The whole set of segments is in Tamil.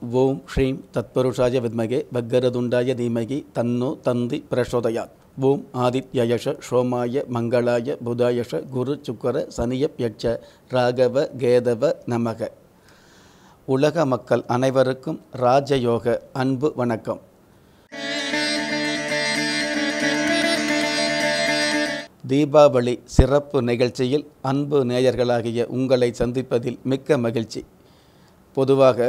ஓம் ஸ்ரீம் தத்பருஷாய வித்மகே பக்கரதுண்டாய தீமகி தன்னோ தந்தி பிரசோதயாத் ஓம் ஆதித்யயஷ சோமாய மங்களாய புதாயஷ குரு சுக்கர சனியப்யட்ச ராகவ கேதவ நமக உலக மக்கள் அனைவருக்கும் ராஜயோக அன்பு வணக்கம் தீபாவளி சிறப்பு நிகழ்ச்சியில் அன்பு நேயர்களாகிய உங்களை சந்திப்பதில் மிக்க மகிழ்ச்சி பொதுவாக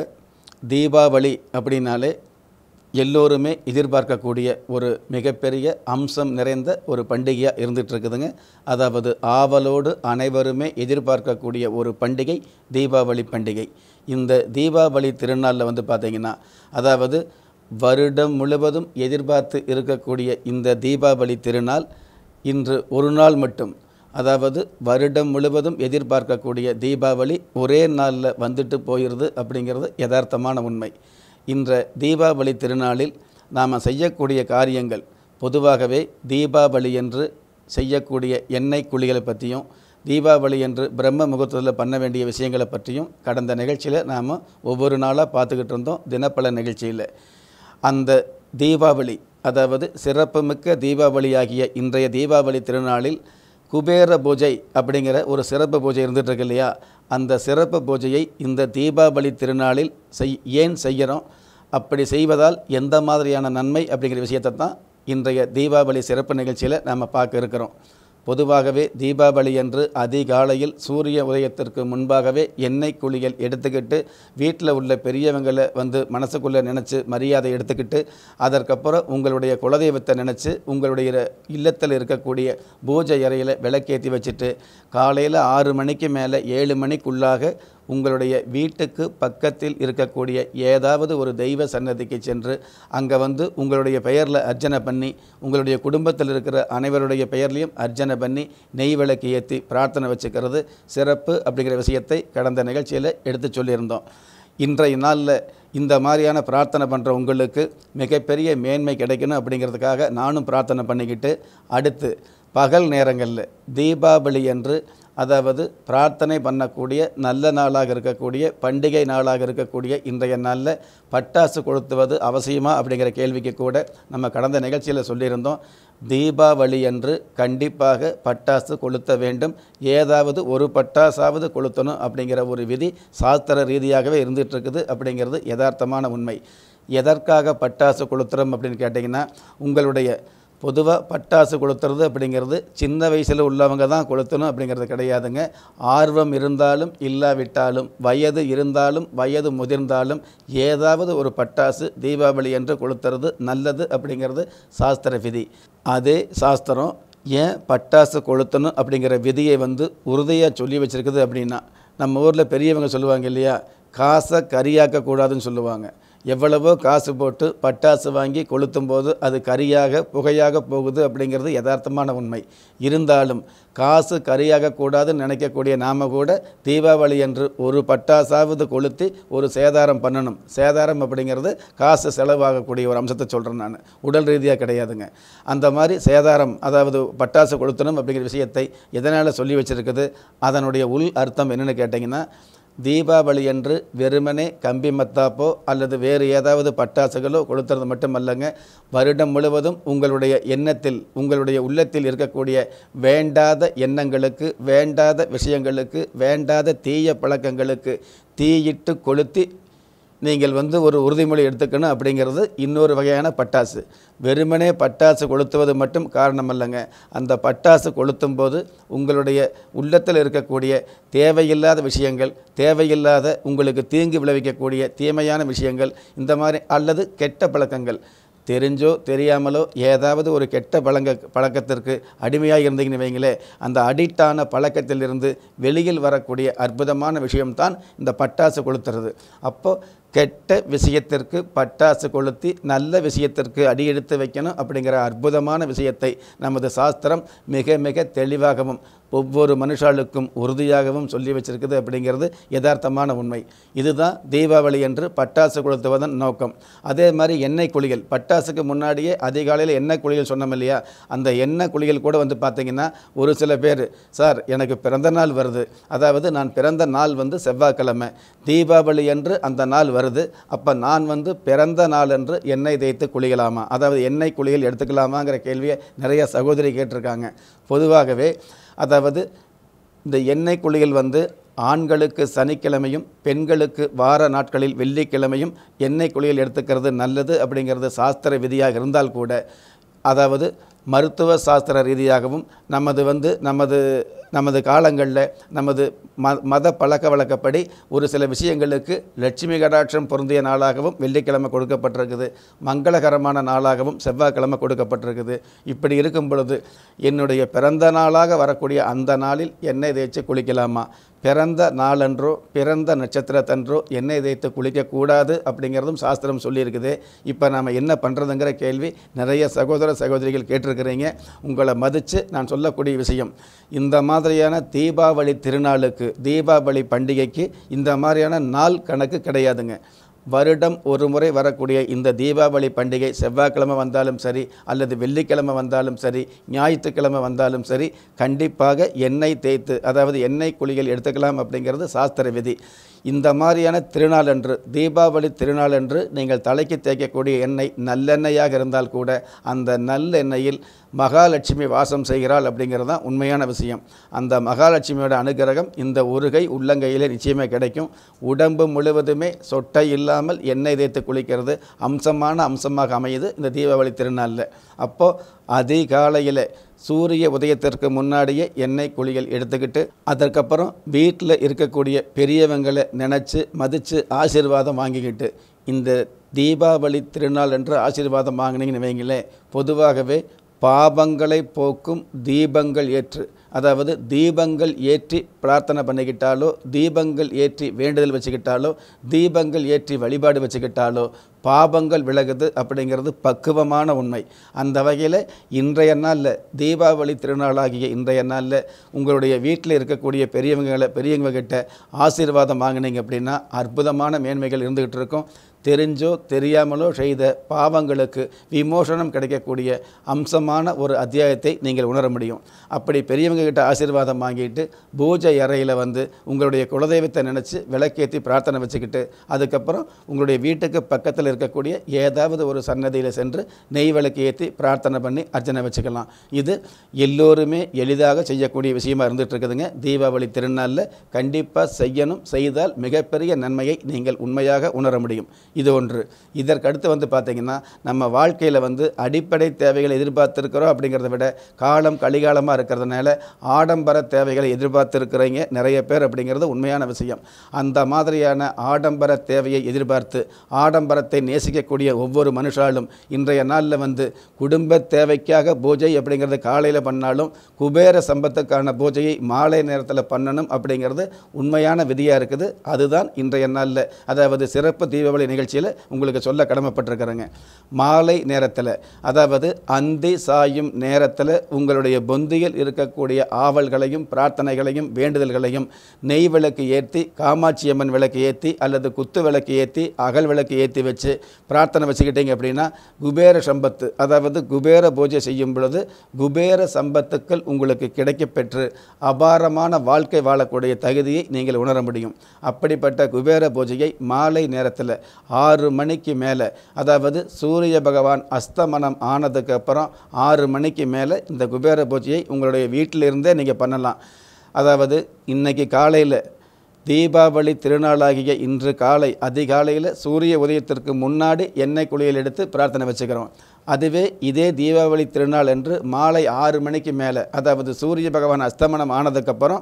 தீபாவளி அப்படின்னாலே எல்லோருமே எதிர்பார்க்கக்கூடிய ஒரு மிகப்பெரிய அம்சம் நிறைந்த ஒரு பண்டிகையாக இருந்துட்டு இருக்குதுங்க அதாவது ஆவலோடு அனைவருமே எதிர்பார்க்கக்கூடிய ஒரு பண்டிகை தீபாவளி பண்டிகை இந்த தீபாவளி திருநாளில் வந்து பார்த்திங்கன்னா அதாவது வருடம் முழுவதும் எதிர்பார்த்து இருக்கக்கூடிய இந்த தீபாவளி திருநாள் இன்று ஒரு நாள் மட்டும் அதாவது வருடம் முழுவதும் எதிர்பார்க்கக்கூடிய தீபாவளி ஒரே நாளில் வந்துட்டு போயிடுது அப்படிங்கிறது யதார்த்தமான உண்மை இன்ற தீபாவளி திருநாளில் நாம் செய்யக்கூடிய காரியங்கள் பொதுவாகவே தீபாவளி என்று செய்யக்கூடிய எண்ணெய் குழிகளை பற்றியும் தீபாவளி என்று பிரம்ம முகூர்த்தத்தில் பண்ண வேண்டிய விஷயங்களை பற்றியும் கடந்த நிகழ்ச்சியில் நாம் ஒவ்வொரு நாளாக பார்த்துக்கிட்டு இருந்தோம் தினப்பல நிகழ்ச்சியில் அந்த தீபாவளி அதாவது சிறப்புமிக்க தீபாவளியாகிய இன்றைய தீபாவளி திருநாளில் குபேர பூஜை அப்படிங்கிற ஒரு சிறப்பு பூஜை இருந்துட்டு இருக்கு இல்லையா அந்த சிறப்பு பூஜையை இந்த தீபாவளி திருநாளில் செய் ஏன் செய்கிறோம் அப்படி செய்வதால் எந்த மாதிரியான நன்மை அப்படிங்கிற விஷயத்தை தான் இன்றைய தீபாவளி சிறப்பு நிகழ்ச்சியில் நாம் பார்க்க இருக்கிறோம் பொதுவாகவே தீபாவளி அன்று அதிகாலையில் சூரிய உதயத்திற்கு முன்பாகவே எண்ணெய் குளியல் எடுத்துக்கிட்டு வீட்டில் உள்ள பெரியவங்களை வந்து மனசுக்குள்ளே நினச்சி மரியாதை எடுத்துக்கிட்டு அதற்கப்புறம் உங்களுடைய குலதெய்வத்தை நினச்சி உங்களுடைய இல்லத்தில் இருக்கக்கூடிய பூஜை அறையில் விளக்கேற்றி வச்சுட்டு காலையில் ஆறு மணிக்கு மேலே ஏழு மணிக்குள்ளாக உங்களுடைய வீட்டுக்கு பக்கத்தில் இருக்கக்கூடிய ஏதாவது ஒரு தெய்வ சன்னதிக்கு சென்று அங்கே வந்து உங்களுடைய பெயரில் அர்ச்சனை பண்ணி உங்களுடைய குடும்பத்தில் இருக்கிற அனைவருடைய பெயர்லையும் அர்ச்சனை பண்ணி நெய் விளக்கு ஏற்றி பிரார்த்தனை வச்சுக்கிறது சிறப்பு அப்படிங்கிற விஷயத்தை கடந்த நிகழ்ச்சியில் எடுத்து சொல்லியிருந்தோம் இன்றைய நாளில் இந்த மாதிரியான பிரார்த்தனை பண்ணுற உங்களுக்கு மிகப்பெரிய மேன்மை கிடைக்கணும் அப்படிங்கிறதுக்காக நானும் பிரார்த்தனை பண்ணிக்கிட்டு அடுத்து பகல் நேரங்களில் தீபாவளி அன்று அதாவது பிரார்த்தனை பண்ணக்கூடிய நல்ல நாளாக இருக்கக்கூடிய பண்டிகை நாளாக இருக்கக்கூடிய இன்றைய நாளில் பட்டாசு கொளுத்துவது அவசியமா அப்படிங்கிற கேள்விக்கு கூட நம்ம கடந்த நிகழ்ச்சியில் சொல்லியிருந்தோம் தீபாவளி அன்று கண்டிப்பாக பட்டாசு கொளுத்த வேண்டும் ஏதாவது ஒரு பட்டாசாவது கொளுத்தணும் அப்படிங்கிற ஒரு விதி சாஸ்திர ரீதியாகவே இருந்துகிட்டு இருக்குது அப்படிங்கிறது யதார்த்தமான உண்மை எதற்காக பட்டாசு கொளுத்துறோம் அப்படின்னு கேட்டிங்கன்னா உங்களுடைய பொதுவாக பட்டாசு கொளுத்துறது அப்படிங்கிறது சின்ன வயசில் உள்ளவங்க தான் கொளுத்தணும் அப்படிங்கிறது கிடையாதுங்க ஆர்வம் இருந்தாலும் இல்லாவிட்டாலும் வயது இருந்தாலும் வயது முதிர்ந்தாலும் ஏதாவது ஒரு பட்டாசு தீபாவளி என்று கொளுத்துறது நல்லது அப்படிங்கிறது சாஸ்திர விதி அதே சாஸ்திரம் ஏன் பட்டாசு கொளுத்தணும் அப்படிங்கிற விதியை வந்து உறுதியாக சொல்லி வச்சுருக்குது அப்படின்னா நம்ம ஊரில் பெரியவங்க சொல்லுவாங்க இல்லையா காசை கரியாக்கக்கூடாதுன்னு சொல்லுவாங்க எவ்வளவோ காசு போட்டு பட்டாசு வாங்கி கொளுத்தும் போது அது கரியாக புகையாக போகுது அப்படிங்கிறது யதார்த்தமான உண்மை இருந்தாலும் காசு கரியாகக்கூடாதுன்னு நினைக்கக்கூடிய நாம் கூட தீபாவளி என்று ஒரு பட்டாசாவது கொளுத்தி ஒரு சேதாரம் பண்ணணும் சேதாரம் அப்படிங்கிறது காசு செலவாகக்கூடிய ஒரு அம்சத்தை சொல்கிறேன் நான் உடல் ரீதியாக கிடையாதுங்க அந்த மாதிரி சேதாரம் அதாவது பட்டாசு கொளுத்தணும் அப்படிங்கிற விஷயத்தை எதனால் சொல்லி வச்சுருக்குது அதனுடைய உள் அர்த்தம் என்னென்னு கேட்டிங்கன்னா தீபாவளி அன்று வெறுமனே கம்பி மத்தாப்போ அல்லது வேறு ஏதாவது பட்டாசுகளோ கொளுத்துறது மட்டுமல்லங்க வருடம் முழுவதும் உங்களுடைய எண்ணத்தில் உங்களுடைய உள்ளத்தில் இருக்கக்கூடிய வேண்டாத எண்ணங்களுக்கு வேண்டாத விஷயங்களுக்கு வேண்டாத தீய பழக்கங்களுக்கு தீயிட்டு கொளுத்தி நீங்கள் வந்து ஒரு உறுதிமொழி எடுத்துக்கணும் அப்படிங்கிறது இன்னொரு வகையான பட்டாசு வெறுமனே பட்டாசு கொளுத்துவது மட்டும் காரணம் அல்லங்க அந்த பட்டாசு கொளுத்தும் போது உங்களுடைய உள்ளத்தில் இருக்கக்கூடிய தேவையில்லாத விஷயங்கள் தேவையில்லாத உங்களுக்கு தீங்கு விளைவிக்கக்கூடிய தீமையான விஷயங்கள் இந்த மாதிரி அல்லது கெட்ட பழக்கங்கள் தெரிஞ்சோ தெரியாமலோ ஏதாவது ஒரு கெட்ட பழங்க பழக்கத்திற்கு அடிமையாக இருந்தீங்கன்னு வைங்களே அந்த அடிக்டான பழக்கத்திலிருந்து வெளியில் வரக்கூடிய அற்புதமான விஷயம்தான் இந்த பட்டாசு கொளுத்துறது அப்போது கெட்ட விஷயத்திற்கு பட்டாசு கொளுத்தி நல்ல விஷயத்திற்கு அடியெடுத்து வைக்கணும் அப்படிங்கிற அற்புதமான விஷயத்தை நமது சாஸ்திரம் மிக மிக தெளிவாகவும் ஒவ்வொரு மனுஷாளுக்கும் உறுதியாகவும் சொல்லி வச்சிருக்குது அப்படிங்கிறது யதார்த்தமான உண்மை இதுதான் தீபாவளி என்று பட்டாசு கொளுத்துவதன் நோக்கம் அதே மாதிரி எண்ணெய் குளியல் பட்டாசுக்கு முன்னாடியே அதிகாலையில் எண்ணெய் குளியல் சொன்னோம் இல்லையா அந்த எண்ணெய் குளியல் கூட வந்து பார்த்திங்கன்னா ஒரு சில பேர் சார் எனக்கு பிறந்த நாள் வருது அதாவது நான் பிறந்த நாள் வந்து செவ்வாய்க்கிழமை தீபாவளி அன்று அந்த நாள் வருது அப்போ நான் வந்து பிறந்த நாள் என்று எண்ணெய் தேய்த்து குளிக்கலாமா அதாவது எண்ணெய் குளியல் எடுத்துக்கலாமாங்கிற கேள்வியை நிறைய சகோதரி கேட்டிருக்காங்க பொதுவாகவே அதாவது இந்த எண்ணெய் குளியல் வந்து ஆண்களுக்கு சனிக்கிழமையும் பெண்களுக்கு வார நாட்களில் வெள்ளிக்கிழமையும் எண்ணெய் குளியல் எடுத்துக்கிறது நல்லது அப்படிங்கிறது சாஸ்திர விதியாக இருந்தால் கூட அதாவது மருத்துவ சாஸ்திர ரீதியாகவும் நமது வந்து நமது நமது காலங்களில் நமது ம மத பழக்க வழக்கப்படி ஒரு சில விஷயங்களுக்கு லட்சுமி கடாட்சம் பொருந்திய நாளாகவும் வெள்ளிக்கிழமை கொடுக்கப்பட்டிருக்குது மங்களகரமான நாளாகவும் செவ்வாய்க்கிழமை கொடுக்கப்பட்டிருக்குது இப்படி இருக்கும் பொழுது என்னுடைய பிறந்த நாளாக வரக்கூடிய அந்த நாளில் எண்ணெய் தேய்ச்சி குளிக்கலாமா பிறந்த நாளன்றோ பிறந்த நட்சத்திரத்தன்றோ எண்ணெய் தேய்த்து குளிக்கக்கூடாது அப்படிங்கிறதும் சாஸ்திரம் சொல்லியிருக்குது இப்போ நாம் என்ன பண்ணுறதுங்கிற கேள்வி நிறைய சகோதர சகோதரிகள் கேட்டிருக்கிறீங்க உங்களை மதித்து நான் சொல்லக்கூடிய விஷயம் இந்த மாதிரியான தீபாவளி திருநாளுக்கு தீபாவளி பண்டிகைக்கு இந்த மாதிரியான நாள் கணக்கு கிடையாதுங்க வருடம் ஒரு முறை வரக்கூடிய இந்த தீபாவளி பண்டிகை செவ்வாய்க்கிழமை வந்தாலும் சரி அல்லது வெள்ளிக்கிழமை வந்தாலும் சரி ஞாயிற்றுக்கிழமை வந்தாலும் சரி கண்டிப்பாக எண்ணெய் தேய்த்து அதாவது எண்ணெய் குளியல் எடுத்துக்கலாம் அப்படிங்கிறது சாஸ்திர விதி இந்த மாதிரியான திருநாளன்று தீபாவளி திருநாளன்று நீங்கள் தலைக்கு தேய்க்கக்கூடிய எண்ணெய் நல்லெண்ணெயாக இருந்தால் கூட அந்த நல்லெண்ணெயில் மகாலட்சுமி வாசம் செய்கிறாள் அப்படிங்கிறது தான் உண்மையான விஷயம் அந்த மகாலட்சுமியோட அனுகிரகம் இந்த ஒருகை உள்ளங்கையிலே நிச்சயமே கிடைக்கும் உடம்பு முழுவதுமே சொட்டை இல்லாமல் எண்ணெய் தேய்த்து குளிக்கிறது அம்சமான அம்சமாக அமையுது இந்த தீபாவளி திருநாளில் அப்போது அதிகாலையில் சூரிய உதயத்திற்கு முன்னாடியே எண்ணெய் குளியல் எடுத்துக்கிட்டு அதற்கப்புறம் வீட்டில் இருக்கக்கூடிய பெரியவங்களை நினச்சி மதித்து ஆசீர்வாதம் வாங்கிக்கிட்டு இந்த தீபாவளி திருநாள் என்று ஆசீர்வாதம் வாங்கினீங்கன்னு வைங்களேன் பொதுவாகவே பாபங்களை போக்கும் தீபங்கள் ஏற்று அதாவது தீபங்கள் ஏற்றி பிரார்த்தனை பண்ணிக்கிட்டாலோ தீபங்கள் ஏற்றி வேண்டுதல் வச்சுக்கிட்டாலோ தீபங்கள் ஏற்றி வழிபாடு வச்சுக்கிட்டாலோ பாபங்கள் விலகுது அப்படிங்கிறது பக்குவமான உண்மை அந்த வகையில் இன்றைய நாளில் தீபாவளி திருநாளாகிய இன்றைய நாளில் உங்களுடைய வீட்டில் இருக்கக்கூடிய பெரியவங்களை பெரியவங்க கிட்ட ஆசீர்வாதம் வாங்கினீங்க அப்படின்னா அற்புதமான மேன்மைகள் இருந்துகிட்டு இருக்கும் தெரிஞ்சோ தெரியாமலோ செய்த பாவங்களுக்கு விமோசனம் கிடைக்கக்கூடிய அம்சமான ஒரு அத்தியாயத்தை நீங்கள் உணர முடியும் அப்படி பெரியவங்க கிட்ட ஆசீர்வாதம் வாங்கிட்டு பூஜை அறையில் வந்து உங்களுடைய குலதெய்வத்தை நினச்சி விளக்கேற்றி பிரார்த்தனை வச்சுக்கிட்டு அதுக்கப்புறம் உங்களுடைய வீட்டுக்கு பக்கத்தில் இருக்கக்கூடிய ஏதாவது ஒரு சன்னதியில் சென்று நெய் விளக்கு ஏற்றி பிரார்த்தனை பண்ணி அர்ச்சனை வச்சுக்கலாம் இது எல்லோருமே எளிதாக செய்யக்கூடிய விஷயமா இருந்துட்டு இருக்குதுங்க தீபாவளி திருநாளில் கண்டிப்பாக செய்யணும் செய்தால் மிகப்பெரிய நன்மையை நீங்கள் உண்மையாக உணர முடியும் இது ஒன்று இதற்கடுத்து வந்து பார்த்திங்கன்னா நம்ம வாழ்க்கையில் வந்து அடிப்படை தேவைகளை எதிர்பார்த்துருக்கிறோம் அப்படிங்கிறத விட காலம் கலிகாலமாக இருக்கிறதுனால ஆடம்பர தேவைகளை எதிர்பார்த்துருக்கிறீங்க நிறைய பேர் அப்படிங்கிறது உண்மையான விஷயம் அந்த மாதிரியான ஆடம்பர தேவையை எதிர்பார்த்து ஆடம்பரத்தை நேசிக்கக்கூடிய ஒவ்வொரு மனுஷாலும் இன்றைய நாளில் வந்து குடும்ப தேவைக்காக பூஜை அப்படிங்கிறது காலையில் பண்ணாலும் குபேர சம்பத்துக்கான பூஜையை மாலை நேரத்தில் பண்ணணும் அப்படிங்கிறது உண்மையான விதியாக இருக்குது அதுதான் இன்றைய நாளில் அதாவது சிறப்பு தீபாவளி நிகழ்ச்சியில் உங்களுக்கு சொல்ல கடமைப்பட்டிருக்கிறேங்க மாலை நேரத்தில் அதாவது அந்தி சாயும் நேரத்தில் உங்களுடைய பொந்தியில் இருக்கக்கூடிய ஆவல்களையும் பிரார்த்தனைகளையும் வேண்டுதல்களையும் நெய் விளக்கு ஏற்றி காமாட்சி அம்மன் விளக்கு ஏற்றி அல்லது குத்து விளக்கு ஏற்றி அகல் விளக்கு ஏற்றி வச்சு பிரார்த்தனை வச்சுக்கிட்டீங்க அப்படின்னா குபேர சம்பத்து அதாவது குபேர பூஜை செய்யும் பொழுது குபேர சம்பத்துக்கள் உங்களுக்கு கிடைக்கப்பெற்று அபாரமான வாழ்க்கை வாழக்கூடிய தகுதியை நீங்கள் உணர முடியும் அப்படிப்பட்ட குபேர பூஜையை மாலை நேரத்தில் ஆறு மணிக்கு மேலே அதாவது சூரிய பகவான் அஸ்தமனம் ஆனதுக்கு அப்புறம் ஆறு மணிக்கு மேலே இந்த குபேர பூஜையை உங்களுடைய வீட்டிலிருந்தே நீங்கள் பண்ணலாம் அதாவது இன்னைக்கு காலையில் தீபாவளி திருநாளாகிய இன்று காலை அதிகாலையில் சூரிய உதயத்திற்கு முன்னாடி எண்ணெய் குளியல் எடுத்து பிரார்த்தனை வச்சுக்கிறோம் அதுவே இதே தீபாவளி திருநாள் என்று மாலை ஆறு மணிக்கு மேலே அதாவது சூரிய பகவான் அஸ்தமனம் ஆனதுக்கப்புறம்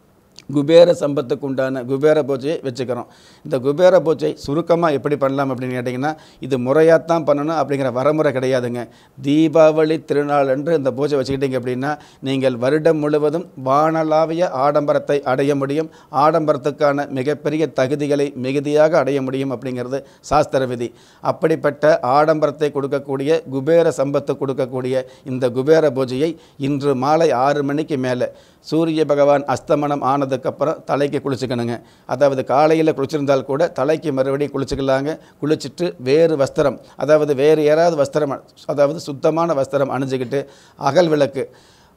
குபேர சம்பத்துக்கு உண்டான குபேர பூஜையை வச்சுக்கிறோம் இந்த குபேர பூஜை சுருக்கமாக எப்படி பண்ணலாம் அப்படின்னு கேட்டிங்கன்னா இது முறையாகத்தான் பண்ணணும் அப்படிங்கிற வரமுறை கிடையாதுங்க தீபாவளி திருநாள் என்று இந்த பூஜை வச்சுக்கிட்டீங்க அப்படின்னா நீங்கள் வருடம் முழுவதும் வானளாவிய ஆடம்பரத்தை அடைய முடியும் ஆடம்பரத்துக்கான மிகப்பெரிய தகுதிகளை மிகுதியாக அடைய முடியும் அப்படிங்கிறது சாஸ்திர விதி அப்படிப்பட்ட ஆடம்பரத்தை கொடுக்கக்கூடிய குபேர சம்பத்து கொடுக்கக்கூடிய இந்த குபேர பூஜையை இன்று மாலை ஆறு மணிக்கு மேலே சூரிய பகவான் அஸ்தமனம் ஆனதுக்கப்புறம் தலைக்கு குளிச்சுக்கணுங்க அதாவது காலையில் குளிச்சிருந்தால் கூட தலைக்கு மறுபடியும் குளிச்சுக்கலாங்க குளிச்சுட்டு வேறு வஸ்திரம் அதாவது வேறு யாராவது வஸ்திரம் அ- அதாவது சுத்தமான வஸ்திரம் அணிஞ்சுக்கிட்டு அகல் விளக்கு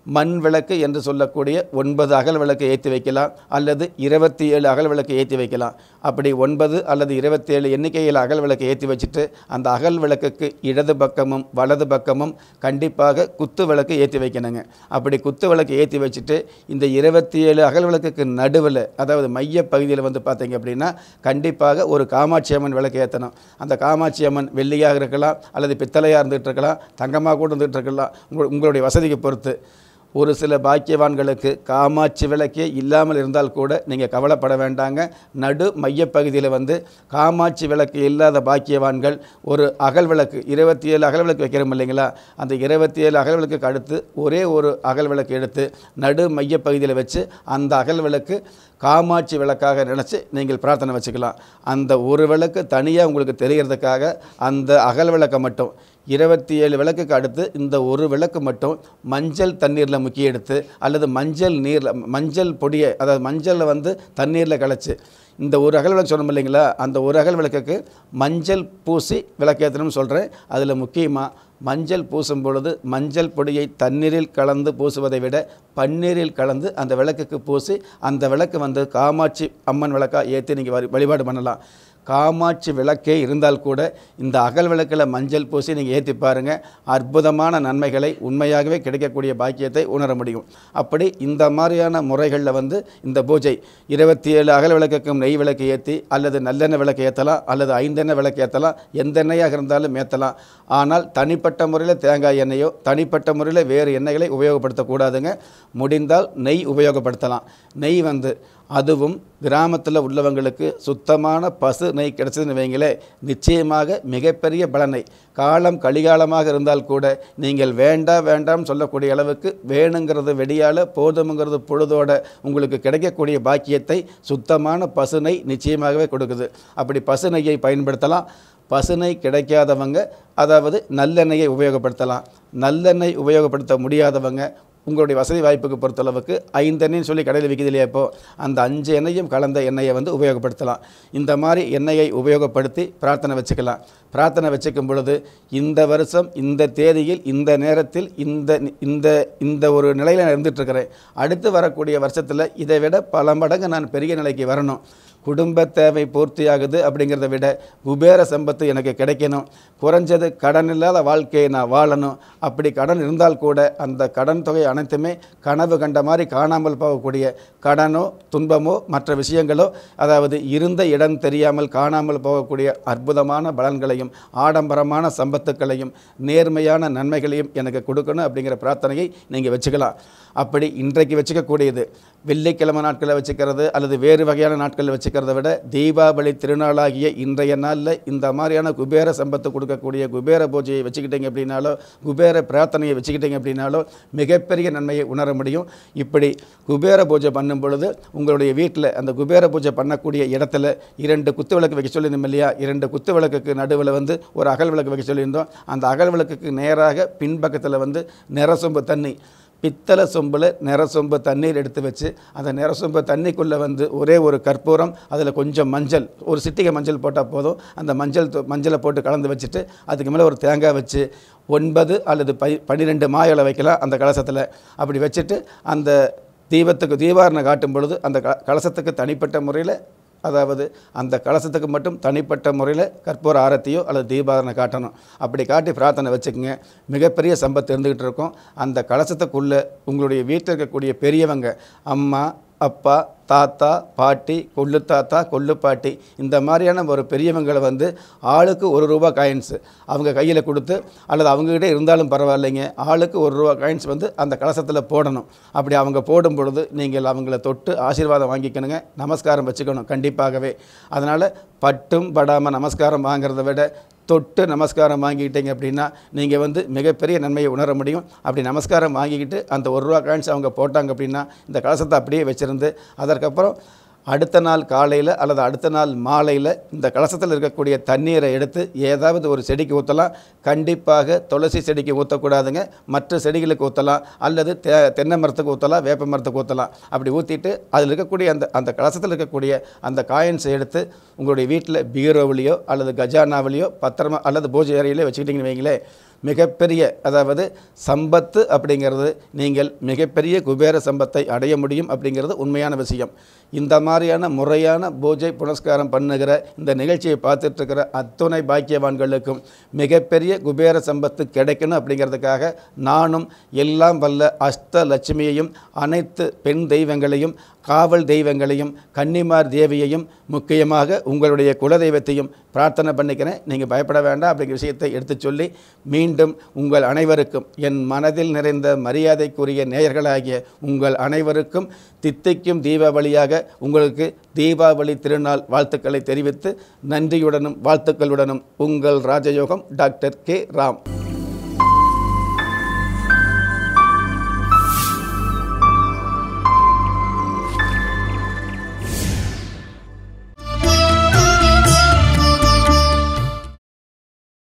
மண் விளக்கு என்று சொல்லக்கூடிய ஒன்பது அகல் விளக்கு ஏற்றி வைக்கலாம் அல்லது இருபத்தி ஏழு அகல் விளக்கு ஏற்றி வைக்கலாம் அப்படி ஒன்பது அல்லது இருபத்தி ஏழு எண்ணிக்கையில் அகல் விளக்கு ஏற்றி வச்சுட்டு அந்த அகல் விளக்குக்கு இடது பக்கமும் வலது பக்கமும் கண்டிப்பாக குத்து விளக்கு ஏற்றி வைக்கணுங்க அப்படி குத்து விளக்கு ஏற்றி வச்சுட்டு இந்த இருபத்தி ஏழு அகல் விளக்குக்கு நடுவில் அதாவது மைய பகுதியில் வந்து பார்த்தீங்க அப்படின்னா கண்டிப்பாக ஒரு காமாட்சி அம்மன் விளக்கு ஏற்றணும் அந்த காமாட்சி அம்மன் வெள்ளியாக இருக்கலாம் அல்லது பித்தளையாக இருந்துகிட்டு இருக்கலாம் தங்கமாக கூட இருந்துகிட்டு இருக்கலாம் உங்கள் உங்களுடைய வசதிக்கு பொறுத்து ஒரு சில பாக்கியவான்களுக்கு காமாட்சி விளக்கே இல்லாமல் இருந்தால் கூட நீங்கள் கவலைப்பட வேண்டாங்க நடு மையப்பகுதியில் வந்து காமாட்சி விளக்கு இல்லாத பாக்கியவான்கள் ஒரு அகல் விளக்கு இருபத்தி ஏழு அகல் விளக்கு வைக்கிறோம் இல்லைங்களா அந்த இருபத்தி ஏழு அகல் விளக்குக்கு அடுத்து ஒரே ஒரு அகல் விளக்கு எடுத்து நடு மையப்பகுதியில் வச்சு அந்த அகல் விளக்கு காமாட்சி விளக்காக நினச்சி நீங்கள் பிரார்த்தனை வச்சுக்கலாம் அந்த ஒரு விளக்கு தனியாக உங்களுக்கு தெரியறதுக்காக அந்த அகல் விளக்கை மட்டும் இருபத்தி ஏழு விளக்குக்கு அடுத்து இந்த ஒரு விளக்கு மட்டும் மஞ்சள் தண்ணீரில் முக்கி எடுத்து அல்லது மஞ்சள் நீரில் மஞ்சள் பொடியை அதாவது மஞ்சளில் வந்து தண்ணீரில் கலைச்சி இந்த ஒரு அகல் விளக்கு சொன்னோம் இல்லைங்களா அந்த ஒரு அகல் விளக்குக்கு மஞ்சள் பூசி விளக்கேற்றணும்னு சொல்கிறேன் அதில் முக்கியமாக மஞ்சள் பூசும் பொழுது மஞ்சள் பொடியை தண்ணீரில் கலந்து பூசுவதை விட பன்னீரில் கலந்து அந்த விளக்குக்கு பூசி அந்த விளக்கு வந்து காமாட்சி அம்மன் விளக்காக ஏற்றி நீங்கள் வழிபாடு பண்ணலாம் காமாட்சி விளக்கே இருந்தால் கூட இந்த அகல் விளக்கில் மஞ்சள் பூசி நீங்கள் ஏற்றி பாருங்கள் அற்புதமான நன்மைகளை உண்மையாகவே கிடைக்கக்கூடிய பாக்கியத்தை உணர முடியும் அப்படி இந்த மாதிரியான முறைகளில் வந்து இந்த பூஜை இருபத்தி ஏழு அகல் விளக்குக்கும் நெய் விளக்கு ஏற்றி அல்லது நல்லெண்ணெய் விளக்கு ஏற்றலாம் அல்லது ஐந்தெண்ணெய் விளக்கு ஏற்றலாம் எந்த எண்ணெயாக இருந்தாலும் ஏற்றலாம் ஆனால் தனிப்பட்ட முறையில் தேங்காய் எண்ணெயோ தனிப்பட்ட முறையில் வேறு எண்ணெய்களை உபயோகப்படுத்தக்கூடாதுங்க முடிந்தால் நெய் உபயோகப்படுத்தலாம் நெய் வந்து அதுவும் கிராமத்தில் உள்ளவங்களுக்கு சுத்தமான பசு நெய் கிடச்சதுன்னு வைங்களே நிச்சயமாக மிகப்பெரிய பலனை காலம் கலிகாலமாக இருந்தால் கூட நீங்கள் வேண்டா வேண்டாம் சொல்லக்கூடிய அளவுக்கு வேணுங்கிறது வெடியால் போதுமுங்கிறது பொழுதோட உங்களுக்கு கிடைக்கக்கூடிய பாக்கியத்தை சுத்தமான பசுனை நிச்சயமாகவே கொடுக்குது அப்படி பசு நெய்யை பயன்படுத்தலாம் பசுனை கிடைக்காதவங்க அதாவது நல்லெண்ணெயை உபயோகப்படுத்தலாம் நல்லெண்ணெய் உபயோகப்படுத்த முடியாதவங்க உங்களுடைய வசதி வாய்ப்புக்கு பொறுத்தளவுக்கு ஐந்தெண்ணெய்னு சொல்லி கடையில் விற்கிது இல்லையா இப்போ அந்த அஞ்சு எண்ணெயும் கலந்த எண்ணெயை வந்து உபயோகப்படுத்தலாம் இந்த மாதிரி எண்ணெயை உபயோகப்படுத்தி பிரார்த்தனை வச்சுக்கலாம் பிரார்த்தனை வச்சுக்கும் பொழுது இந்த வருஷம் இந்த தேதியில் இந்த நேரத்தில் இந்த இந்த இந்த ஒரு நிலையில் நான் இருந்துகிட்ருக்கிறேன் அடுத்து வரக்கூடிய வருஷத்தில் இதை விட பல மடங்கு நான் பெரிய நிலைக்கு வரணும் குடும்ப தேவை பூர்த்தியாகுது அப்படிங்கிறத விட குபேர சம்பத்து எனக்கு கிடைக்கணும் குறைஞ்சது கடன் இல்லாத வாழ்க்கையை நான் வாழணும் அப்படி கடன் இருந்தால் கூட அந்த கடன் தொகை அனைத்துமே கனவு கண்ட மாதிரி காணாமல் போகக்கூடிய கடனோ துன்பமோ மற்ற விஷயங்களோ அதாவது இருந்த இடம் தெரியாமல் காணாமல் போகக்கூடிய அற்புதமான பலன்களையும் ஆடம்பரமான சம்பத்துக்களையும் நேர்மையான நன்மைகளையும் எனக்கு கொடுக்கணும் அப்படிங்கிற பிரார்த்தனையை நீங்கள் வச்சுக்கலாம் அப்படி இன்றைக்கு வச்சுக்கக்கூடியது வெள்ளிக்கிழமை நாட்களில் வச்சுக்கிறது அல்லது வேறு வகையான நாட்களில் வச்சுக்கிறத விட தீபாவளி திருநாளாகிய இன்றைய நாளில் இந்த மாதிரியான குபேர சம்பத்து கொடுக்கக்கூடிய குபேர பூஜையை வச்சுக்கிட்டீங்க அப்படின்னாலோ குபேர பிரார்த்தனையை வச்சுக்கிட்டீங்க அப்படின்னாலோ மிகப்பெரிய நன்மையை உணர முடியும் இப்படி குபேர பூஜை பண்ணும் பொழுது உங்களுடைய வீட்டில் அந்த குபேர பூஜை பண்ணக்கூடிய இடத்துல இரண்டு குத்து விளக்கு வைக்க சொல்லியிருந்தோம் இல்லையா இரண்டு குத்து விளக்குக்கு நடுவில் வந்து ஒரு அகல் விளக்கு வைக்க சொல்லியிருந்தோம் அந்த அகல் விளக்குக்கு நேராக பின்பக்கத்தில் வந்து நிறசொம்பு தண்ணி பித்தளை சொம்பில் நிற சொம்பு தண்ணீர் எடுத்து வச்சு அந்த நிற சொம்பு தண்ணிக்குள்ளே வந்து ஒரே ஒரு கற்பூரம் அதில் கொஞ்சம் மஞ்சள் ஒரு சிட்டிகை மஞ்சள் போட்டால் போதும் அந்த மஞ்சள் தூ- மஞ்சளை போட்டு கலந்து வச்சுட்டு அதுக்கு மேலே ஒரு தேங்காய் வச்சு ஒன்பது அல்லது பை பன்னிரெண்டு மாயலை வைக்கலாம் அந்த கலசத்தில் அப்படி வச்சுட்டு அந்த தீபத்துக்கு தீபாரணை காட்டும் பொழுது அந்த க கலசத்துக்கு தனிப்பட்ட முறையில் அதாவது அந்த கலசத்துக்கு மட்டும் தனிப்பட்ட முறையில் கற்பூர ஆரத்தியோ அல்லது தீபாரணை காட்டணும் அப்படி காட்டி பிரார்த்தனை வச்சுக்கோங்க மிகப்பெரிய சம்பத்து இருந்துக்கிட்டு இருக்கும் அந்த கலசத்துக்குள்ளே உங்களுடைய வீட்டில் இருக்கக்கூடிய பெரியவங்க அம்மா அப்பா தாத்தா பாட்டி கொள்ளு தாத்தா கொள்ளு பாட்டி இந்த மாதிரியான ஒரு பெரியவங்களை வந்து ஆளுக்கு ஒரு ரூபா காயின்ஸு அவங்க கையில் கொடுத்து அல்லது அவங்ககிட்ட இருந்தாலும் பரவாயில்லைங்க ஆளுக்கு ஒரு ரூபா காயின்ஸ் வந்து அந்த கலசத்தில் போடணும் அப்படி அவங்க போடும் பொழுது நீங்கள் அவங்கள தொட்டு ஆசீர்வாதம் வாங்கிக்கணுங்க நமஸ்காரம் வச்சுக்கணும் கண்டிப்பாகவே அதனால் பட்டும் படாமல் நமஸ்காரம் வாங்குறத விட தொட்டு நமஸ்காரம் வாங்கிக்கிட்டீங்க அப்படின்னா நீங்கள் வந்து மிகப்பெரிய நன்மையை உணர முடியும் அப்படி நமஸ்காரம் வாங்கிக்கிட்டு அந்த ஒரு ரூபா காயின்ஸ் அவங்க போட்டாங்க அப்படின்னா இந்த கலசத்தை அப்படியே வச்சுருந்து அதற்கப்புறம் அடுத்த நாள் காலையில் அல்லது அடுத்த நாள் மாலையில் இந்த கலசத்தில் இருக்கக்கூடிய தண்ணீரை எடுத்து ஏதாவது ஒரு செடிக்கு ஊற்றலாம் கண்டிப்பாக துளசி செடிக்கு ஊற்றக்கூடாதுங்க மற்ற செடிகளுக்கு ஊற்றலாம் அல்லது தே தென்னை மரத்துக்கு ஊற்றலாம் வேப்ப மரத்துக்கு ஊற்றலாம் அப்படி ஊற்றிட்டு அதில் இருக்கக்கூடிய அந்த அந்த கலசத்தில் இருக்கக்கூடிய அந்த காயின்ஸை எடுத்து உங்களுடைய வீட்டில் பீரோவிலையோ அல்லது கஜானாவிலையோ பத்திரமா அல்லது பூஜை அறையிலையோ வச்சுக்கிட்டிங்கன்னு வைங்களேன் மிகப்பெரிய அதாவது சம்பத்து அப்படிங்கிறது நீங்கள் மிகப்பெரிய குபேர சம்பத்தை அடைய முடியும் அப்படிங்கிறது உண்மையான விஷயம் இந்த மாதிரியான முறையான பூஜை புனஸ்காரம் பண்ணுகிற இந்த நிகழ்ச்சியை பார்த்துட்டு இருக்கிற அத்துணை பாக்கியவான்களுக்கும் மிகப்பெரிய குபேர சம்பத்து கிடைக்கணும் அப்படிங்கிறதுக்காக நானும் எல்லாம் வல்ல அஷ்ட லட்சுமியையும் அனைத்து பெண் தெய்வங்களையும் காவல் தெய்வங்களையும் கன்னிமார் தேவியையும் முக்கியமாக உங்களுடைய குலதெய்வத்தையும் பிரார்த்தனை பண்ணிக்கிறேன் நீங்கள் பயப்பட வேண்டாம் அப்படிங்கிற விஷயத்தை எடுத்துச் சொல்லி மீண்டும் உங்கள் அனைவருக்கும் என் மனதில் நிறைந்த மரியாதைக்குரிய நேயர்களாகிய உங்கள் அனைவருக்கும் தித்திக்கும் தீபாவளியாக உங்களுக்கு தீபாவளி திருநாள் வாழ்த்துக்களை தெரிவித்து நன்றியுடனும் வாழ்த்துக்களுடனும் உங்கள் ராஜயோகம் டாக்டர் கே ராம்